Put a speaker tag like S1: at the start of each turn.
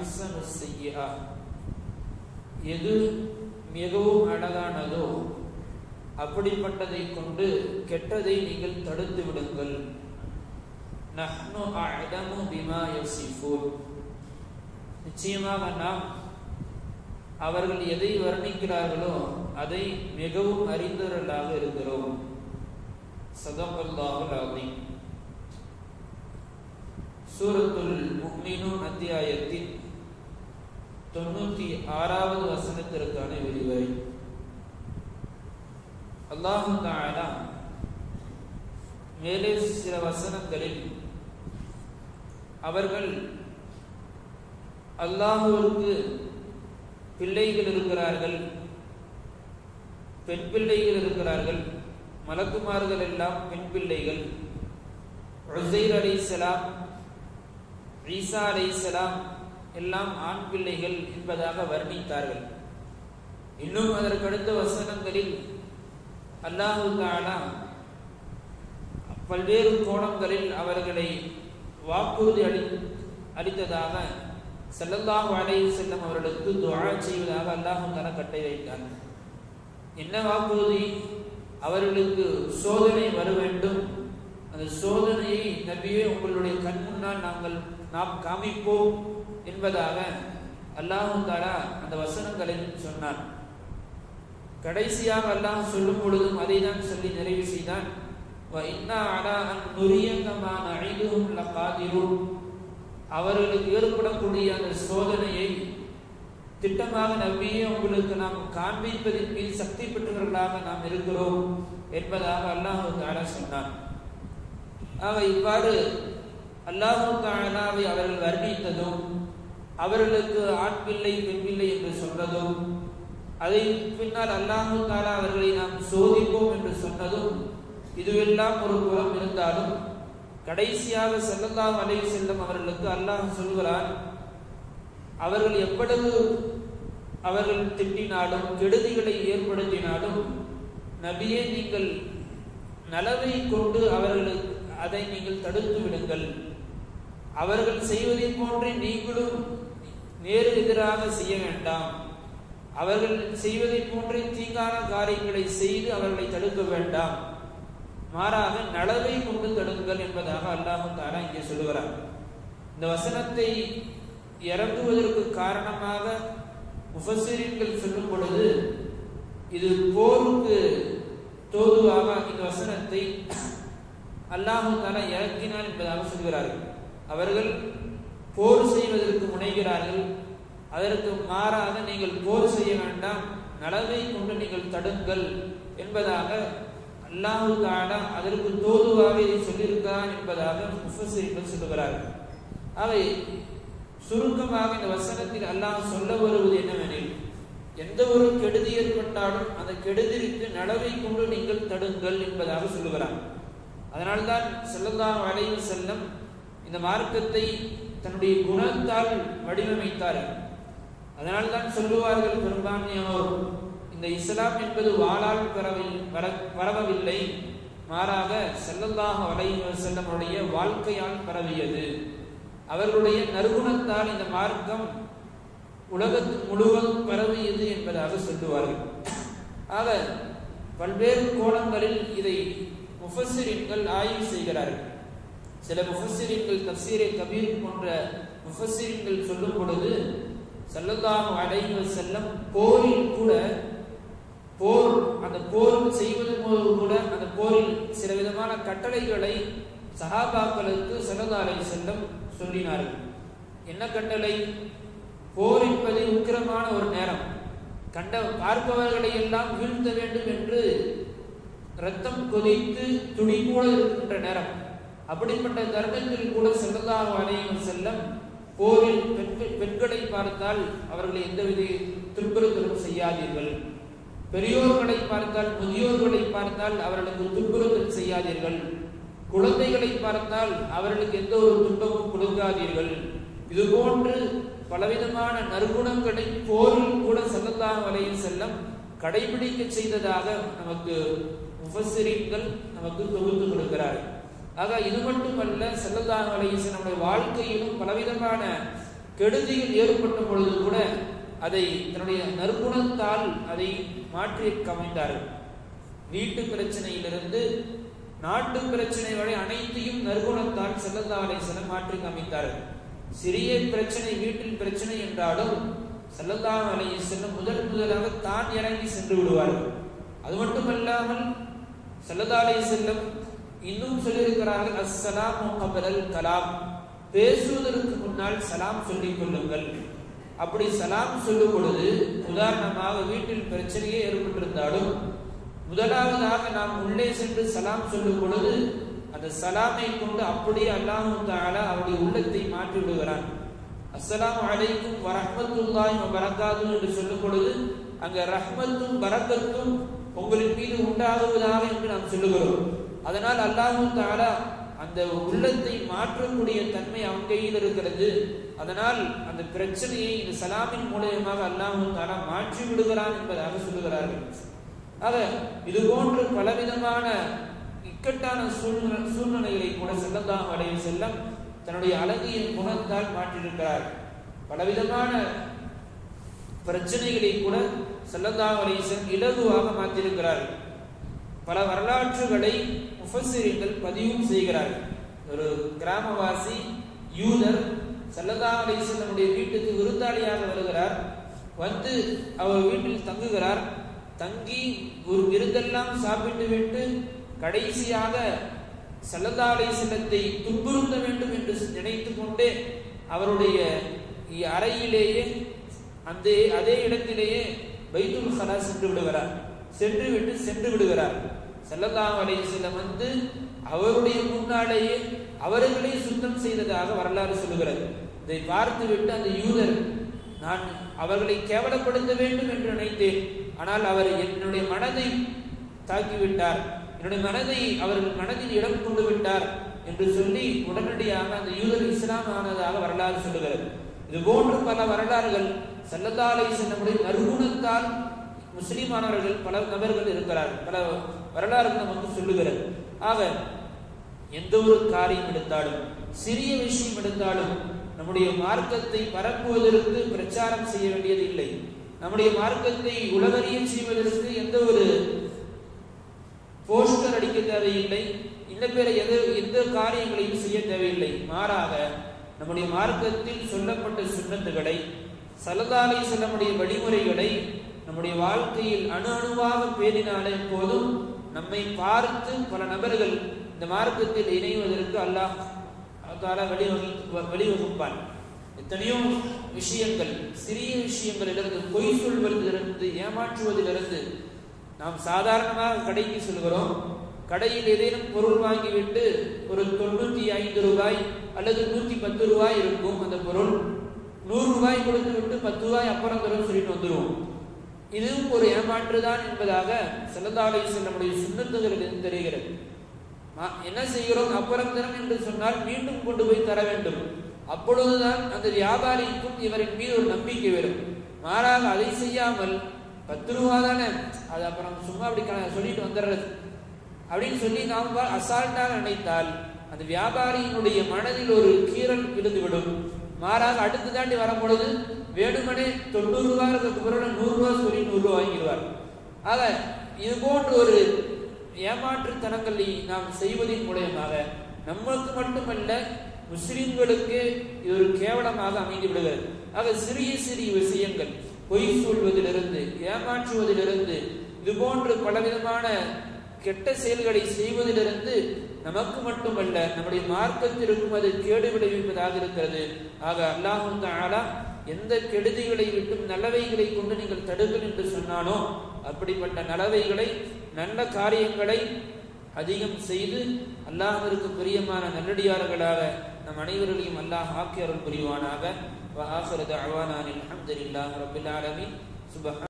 S1: அஹ்ஸனு ஸய்யிஆ எது மிகவும் அழகானதோ அப்படிப்பட்டதை கொண்டு கெட்டதை நீங்கள் தடுத்து விடுங்கள் நஹ்னு அஅலமு பிமா யசிஃபூன் நிச்சயமாக நாம் அவர்கள் எதை வர்ணிக்கிறார்களோ அதை மிகவும் அறிந்தவர்களாக இருக்கிறோம் சதமல்லாஹுல் அலீம் சூரத்துல் முக்மினூன் அத்தியாயத்தின் தொண்ணூத்தி ஆறாவது வசனத்திற்கான விரிவுரை அல்லாஹு தாலா மேலே சில வசனங்களில் அவர்கள் அல்லாஹுவிற்கு பிள்ளைகள் இருக்கிறார்கள் பெண் பிள்ளைகள் இருக்கிறார்கள் மலக்குமார்கள் எல்லாம் பெண் பிள்ளைகள் உசைர் அலைசலாம் ஈசா அலைசலாம் எல்லாம் ஆண் பிள்ளைகள் என்பதாக வர்ணித்தார்கள் இன்னும் அதற்கடுத்த வசனங்களில் அல்லாஹு தாலா பல்வேறு கோணங்களில் அவர்களை வாக்குறுதி அளி அளித்ததாக செல்லல்லாஹு அலைஹி செல்லம் அவர்களுக்கு துஆ செய்வதாக அல்லாஹு தாலா கட்டை வைத்தார் என்ன வாக்குறுதி அவர்களுக்கு சோதனை வர வேண்டும் அந்த சோதனையை நபியே உங்களுடைய கண் முன்னால் நாங்கள் நாம் காமிப்போம் என்பதாக அல்லாஹு தாலா அந்த வசனங்களில் சொன்னார் கடைசியாக அல்லாஹ் சொல்லும் பொழுதும் அதை தான் சொல்லி நிறைவு செய்தான் அவர்களுக்கு ஏற்படக்கூடிய அந்த சோதனையை திட்டமாக நம்பியே உங்களுக்கு நாம் காண்பிப்பதின் மீது சக்தி பெற்றவர்களாக நாம் இருக்கிறோம் என்பதாக அல்லாஹு தாலா சொன்னான் ஆக இவ்வாறு அல்லாஹு தாலாவை அவர்கள் வர்ணித்ததும் அவர்களுக்கு ஆண் பிள்ளை பெண் பிள்ளை என்று சொன்னதும் அதை பின்னால் அல்லாஹு தாலா அவர்களை நாம் சோதிப்போம் என்று சொன்னதும் இதுவெல்லாம் ஒரு புறம் இருந்தாலும் கடைசியாக செல்லல்லாம் அலை செல்லும் அவர்களுக்கு அல்லாஹ் சொல்கிறான் அவர்கள் எவ்வளவு அவர்கள் திட்டினாலும் கெடுதிகளை ஏற்படுத்தினாலும் நபியே நீங்கள் நலவை கொண்டு அவர்களுக்கு அதை நீங்கள் தடுத்து விடுங்கள் அவர்கள் செய்வதை போன்றே நீங்களும் நேரு எதிராக செய்ய வேண்டாம் அவர்கள் செய்வதை போன்றே தீங்கான காரியங்களை செய்து அவர்களை தடுக்க வேண்டாம் மாறாக நலவை கொண்டு தடுங்கள் என்பதாக அல்லாஹு தாலா இங்கே சொல்லுகிறார் இந்த வசனத்தை இறங்குவதற்கு காரணமாக முஃபசிரியர்கள் சொல்லும் பொழுது இது போருக்கு தோதுவாக இந்த வசனத்தை அல்லாஹு தாலா இறக்கினான் என்பதாக சொல்கிறார்கள் அவர்கள் போர் செய்வதற்கு முனைகிறார்கள் அதற்கு மாறாக நீங்கள் போர் செய்ய வேண்டாம் நலவை கொண்டு நீங்கள் தடுங்கள் என்பதாக அல்லாஹு தாலா அதற்கு தோதுவாக இதை சொல்லியிருக்கிறான் என்பதாக முஃபசிரியர்கள் சொல்லுகிறார்கள் அவை சுருக்கமாக இந்த வசனத்தில் அல்லாஹ் சொல்ல வருவது என்னவெனில் எந்த ஒரு கெடுதி ஏற்பட்டாலும் அந்த கெடுதிக்கு நலவை கொண்டு நீங்கள் தடுங்கள் என்பதாக சொல்லுகிறார் அதனால்தான் செல்லல்லாம் அலைவு செல்லம் இந்த மார்க்கத்தை தன்னுடைய குணத்தால் வடிவமைத்தார்கள் அதனால்தான் சொல்லுவார்கள் பெரும்பான்மையோர் இந்த இஸ்லாம் என்பது வாளால் பரவ பரவவில்லை மாறாக செல்லல்லாக அலைவு செல்லமுடைய வாழ்க்கையால் பரவியது அவர்களுடைய நறுகுணத்தால் இந்த மார்க்கம் உலகத்து முழுவதும் பரவியது என்பதாக சொல்லுவார்கள் ஆக பல்வேறு கோணங்களில் இதை முஃபசிரின்கள் ஆய்வு செய்கிறார்கள் சில முஃபசிரின்கள் தப்சீரை கபீர் போன்ற முஃபசிரின்கள் சொல்லும் பொழுது செல்லல்லாஹு அலைஹி செல்லம் போரில் கூட போர் அந்த போர் செய்வது போது கூட அந்த போரில் சில விதமான கட்டளைகளை சஹாபாக்களுக்கு செல்லதாரை செல்லம் சொல்லினார்கள் என்ன கட்டளை போர் என்பது உக்கிரமான ஒரு நேரம் கண்ட பார்ப்பவர்களை எல்லாம் வீழ்த்த வேண்டும் என்று ரத்தம் கொதித்து துடி போல இருக்கின்ற நேரம் அப்படிப்பட்ட தருணத்தில் கூட செல்லதாக அணையும் செல்லம் போரில் பெண்கள் பெண்களை பார்த்தால் அவர்களை எந்தவித துன்புறுத்தலும் செய்யாதீர்கள் பெரியோர்களை பார்த்தால் முதியோர்களை பார்த்தால் அவர்களுக்கு துன்புறுத்தல் செய்யாதீர்கள் குழந்தைகளை பார்த்தால் அவர்களுக்கு எந்த ஒரு துன்பமும் கொடுக்காதீர்கள் இது போன்று பலவிதமான நற்குணங்களை போரில் கூட செல்லலாம் வலையில் செல்லம் கடைபிடிக்க செய்ததாக நமக்கு முஃபசிரீன்கள் நமக்கு தொகுத்து கொடுக்கிறார்கள் ஆக இது மட்டுமல்ல செல்லல்லாஹ் அலைஹி நம்முடைய வாழ்க்கையிலும் பலவிதமான கெடுதியில் ஏற்பட்ட பொழுது கூட அதை தன்னுடைய நற்குணத்தால் அதை மாற்றி கமைந்தார்கள் வீட்டு பிரச்சனையிலிருந்து நாட்டு பிரச்சனை வரை அனைத்தையும் நற்குணத்தால் செல்லல்லா அலைஹிஸ்ஸலாம் மாற்றி காமித்தார்கள் சிறிய பிரச்சனை வீட்டில் பிரச்சனை என்றாலும் செல்லல்லா அலைஹிஸ்ஸலாம் முதல் முதலாக தான் இறங்கி சென்று விடுவார்கள் அது மட்டுமல்லாமல் செல்லல்லா அலைஹிஸ்ஸலாம் இன்னும் சொல்லியிருக்கிறார்கள் அஸ்ஸலாமு கபலல் கலாம் பேசுவதற்கு முன்னால் சலாம் சொல்லிக் கொள்ளுங்கள் அப்படி சலாம் சொல்லும் பொழுது உதாரணமாக வீட்டில் பிரச்சனையே ஏற்பட்டிருந்தாலும் முதலாவதாக நாம் உள்ளே சென்று சலாம் சொல்லும் பொழுது அந்த சலாமை கொண்டு அப்படியே அல்லாஹு தாலா அவருடைய உள்ளத்தை மாற்றி விடுகிறான் அஸ்ஸலாமு அலைக்கும் வரஹ்மத்துல்லாஹி வ பரக்காத்து என்று சொல்லும் பொழுது அங்க ரஹ்மத்தும் பரக்கத்தும் உங்களின் மீது உண்டாகுவதாக என்று நாம் சொல்லுகிறோம் அதனால் அல்லாஹு தாலா அந்த உள்ளத்தை மாற்றக்கூடிய தன்மை அவன் கையில் இருக்கிறது அதனால் அந்த பிரச்சனையை இந்த சலாமின் மூலியமாக அல்லாஹு தாலா மாற்றி விடுகிறான் என்பதாக சொல்லுகிறார்கள் ஆக இது போன்று பலவிதமான இக்கட்டான சூழ்நிலை சூழ்நிலைகளை கூட செல்லலாம் அடைய செல்லம் தன்னுடைய அழகியின் குணத்தால் மாற்றியிருக்கிறார் பலவிதமான பிரச்சனைகளை கூட செல்லல்லா அலைசன் இலகுவாக மாற்றியிருக்கிறார் பல வரலாற்றுகளை முஃபசிரியர்கள் பதிவும் செய்கிறார்கள் ஒரு கிராமவாசி யூதர் செல்லல்லா அலைசனுடைய வீட்டுக்கு விருந்தாளியாக வருகிறார் வந்து அவர் வீட்டில் தங்குகிறார் தங்கி ஒரு விருந்தெல்லாம் சாப்பிட்டு விட்டு கடைசியாக சல்லதாலை சிலத்தை துன்புறுத்த வேண்டும் என்று நினைத்து கொண்டே அவருடைய அறையிலேயே அந்த அதே இடத்திலேயே பைத்துல் ஹலா சென்று விடுகிறார் சென்று விட்டு சென்று விடுகிறார் செல்லல்லா அலையம் வந்து அவருடைய முன்னாலேயே அவர்களை சுத்தம் செய்ததாக வரலாறு சொல்லுகிறது இதை பார்த்து விட்டு அந்த யூதர் நான் அவர்களை கேவலப்படுத்த வேண்டும் என்று நினைத்தேன் ஆனால் அவர் என்னுடைய மனதை தாக்கிவிட்டார் என்னுடைய மனதை அவர்கள் மனதில் இடம் கொண்டு விட்டார் என்று சொல்லி உடனடியாக அந்த யூதர் இஸ்லாம் ஆனதாக வரலாறு சொல்லுகிறது இது போன்று பல வரலாறுகள் செல்லத்தாலை செல்லமுடைய நறுகுணத்தால் முஸ்லிமானவர்கள் பல நபர்கள் இருக்கிறார்கள் பல வரலாறுகள் நமக்கு சொல்லுகிறது ஆக எந்த ஒரு காரியம் எடுத்தாலும் சிறிய விஷயம் எடுத்தாலும் நம்முடைய மார்க்கத்தை பரப்புவதற்கு பிரச்சாரம் செய்ய வேண்டியது இல்லை நம்முடைய மார்க்கத்தை உலகறிய செய்வதற்கு எந்த ஒரு போஸ்டர் அடிக்க தேவையில்லை இந்த பேர எது எந்த காரியங்களையும் செய்ய தேவையில்லை மாறாக நம்முடைய மார்க்கத்தில் சொல்லப்பட்ட சுண்ணத்துகளை சலதாலை சொல்லமுடைய வழிமுறைகளை நம்முடைய வாழ்க்கையில் அணு அணுவாக பேரினாலே போதும் நம்மை பார்த்து பல நபர்கள் இந்த மார்க்கத்தில் இணைவதற்கு அல்லாஹ் தாலா வழிவகி வழிவகுப்பான் எத்தனையோ விஷயங்கள் சிறிய விஷயங்களிலிருந்து பொய் சொல்வதிலிருந்து ஏமாற்றுவதிலிருந்து நாம் சாதாரணமாக கடைக்கு செல்கிறோம் கடையில் ஏதேனும் பொருள் வாங்கிவிட்டு ஒரு தொண்ணூத்தி ஐந்து ரூபாய் அல்லது நூத்தி பத்து ரூபாய் இருக்கும் அந்த பொருள் நூறு ரூபாய் கொடுத்து விட்டு பத்து ரூபாய் அப்புறம் தரும் சொல்லிட்டு வந்துடுவோம் இதுவும் ஒரு ஏமாற்று தான் என்பதாக செல்லதாலை நம்முடைய சுண்ணத்துகளில் தெரிகிறது என்ன செய்கிறோம் அப்புறம் தரும் என்று சொன்னால் மீண்டும் கொண்டு போய் தர வேண்டும் அப்பொழுதுதான் அந்த வியாபாரிக்கும் இவரின் மீது ஒரு நம்பிக்கை வரும் மாறாக அதை செய்யாமல் பத்து ரூபா தானே அது அப்புறம் சும்மா அப்படி சொல்லிட்டு வந்துடுறது அப்படின்னு சொல்லி நாம் அசால்ட்டாக நினைத்தால் அந்த வியாபாரியினுடைய மனதில் ஒரு கீரல் விழுந்துவிடும் மாறாக அடுத்து தாண்டி வரும்பொழுது வேணுமனே தொண்ணூறு ரூபாய் இருக்கிற நூறு ரூபாய் சொல்லி நூறு ரூபாய் வாங்கிடுவார் ஆக இது போன்ற ஒரு ஏமாற்றுத்தனங்களை நாம் செய்வதன் மூலயமாக நம்மளுக்கு மட்டுமல்ல முஸ்லிம்களுக்கு இது ஒரு கேவலமாக அமைந்து விடுகிறது ஆக சிறிய சிறிய விஷயங்கள் பொய் சொல்வதிலிருந்து ஏமாற்றுவதிலிருந்து இது போன்று பலவிதமான கெட்ட செயல்களை செய்வதிலிருந்து நமக்கு மட்டுமல்ல நம்முடைய மார்க்கத்திற்கும் அது கேடு விளைவிப்பதாக இருக்கிறது ஆக அல்லாஹு தாலா எந்த கெடுதிகளை விட்டும் நல்லவைகளை கொண்டு நீங்கள் தடுங்கள் என்று சொன்னானோ அப்படிப்பட்ட நல்லவைகளை நல்ல காரியங்களை அதிகம் செய்து அல்லாஹிற்கு பிரியமான நல்லடியார்களாக நம் அனைவர்களையும் அல்லாஹ் ஆக்கி அருள் புரிவானாக وآخر دعوانا الحمد لله رب العالمين سبحان